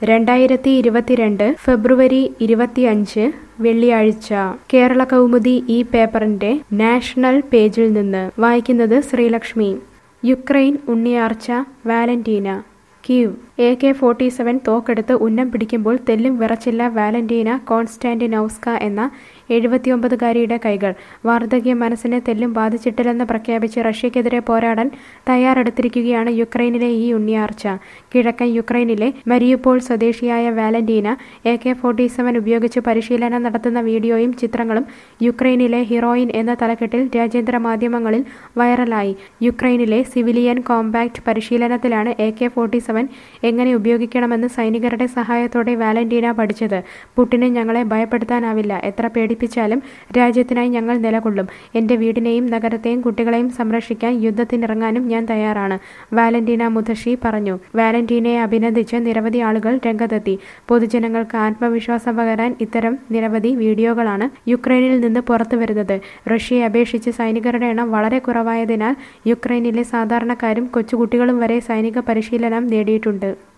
രണ്ടായിരത്തി ഇരുപത്തിരണ്ട് ഫെബ്രുവരി ഇരുപത്തിയഞ്ച് വെള്ളിയാഴ്ച കേരള കൗമുദി ഈ പേപ്പറിന്റെ നാഷണൽ പേജിൽ നിന്ന് വായിക്കുന്നത് Sreelakshmi Ukraine Unniyarcha Valentina Kyiv A K forty seven തോക്കെടുത്ത് ഉന്നം പിടിക്കുമ്പോൾ തെല്ലും വിറച്ചില്ല വാലന്റീന കോൺസ്റ്റാന്റിനൌസ്ക എന്ന എഴുപത്തിയൊമ്പതുകാരിയുടെ കൈകൾ വാർദ്ധക്യ മനസ്സിനെ തെല്ലും ബാധിച്ചിട്ടില്ലെന്ന് പ്രഖ്യാപിച്ച് റഷ്യക്കെതിരെ പോരാടാൻ തയ്യാറെടുത്തിരിക്കുകയാണ് യുക്രൈനിലെ ഈ ഉണ്ണിയാർച്ച കിഴക്കൻ യുക്രൈനിലെ മരിയുപോൾ സ്വദേശിയായ Valentina A K forty seven ഉപയോഗിച്ച് പരിശീലനം നടത്തുന്ന വീഡിയോയും ചിത്രങ്ങളും യുക്രൈനിലെ ഹീറോയിൻ എന്ന തലക്കെട്ടിൽ രാജ്യാന്തര മാധ്യമങ്ങളിൽ വൈറലായി യുക്രൈനിലെ സിവിലിയൻ കോമ്പാക്ട് പരിശീലനത്തിലാണ് എ കെ ഫോർട്ടി സെവൻ എങ്ങനെ ഉപയോഗിക്കണമെന്ന് സൈനികരുടെ സഹായത്തോടെ വാലന്റീന പഠിച്ചത് പുട്ടിന് ഞങ്ങളെ ഭയപ്പെടുത്താനാവില്ല എത്ര പേടിപ്പിച്ചാലും രാജ്യത്തിനായി ഞങ്ങൾ നിലകൊള്ളും എന്റെ വീടിനെയും നഗരത്തെയും കുട്ടികളെയും സംരക്ഷിക്കാൻ യുദ്ധത്തിനിറങ്ങാനും ഞാൻ തയ്യാറാണ് വാലന്റീന മുതഷി പറഞ്ഞു വാലന്റീനയെ അഭിനന്ദിച്ച് നിരവധി ആളുകൾ രംഗത്തെത്തി പൊതുജനങ്ങൾക്ക് ആത്മവിശ്വാസം പകരാൻ ഇത്തരം നിരവധി വീഡിയോകളാണ് യുക്രൈനിൽ നിന്ന് പുറത്തു വരുന്നത് റഷ്യയെ അപേക്ഷിച്ച് സൈനികരുടെ എണ്ണം വളരെ കുറവായതിനാൽ യുക്രൈനിലെ സാധാരണക്കാരും കൊച്ചുകുട്ടികളും വരെ സൈനിക പരിശീലനം നേടിയിട്ടുണ്ട്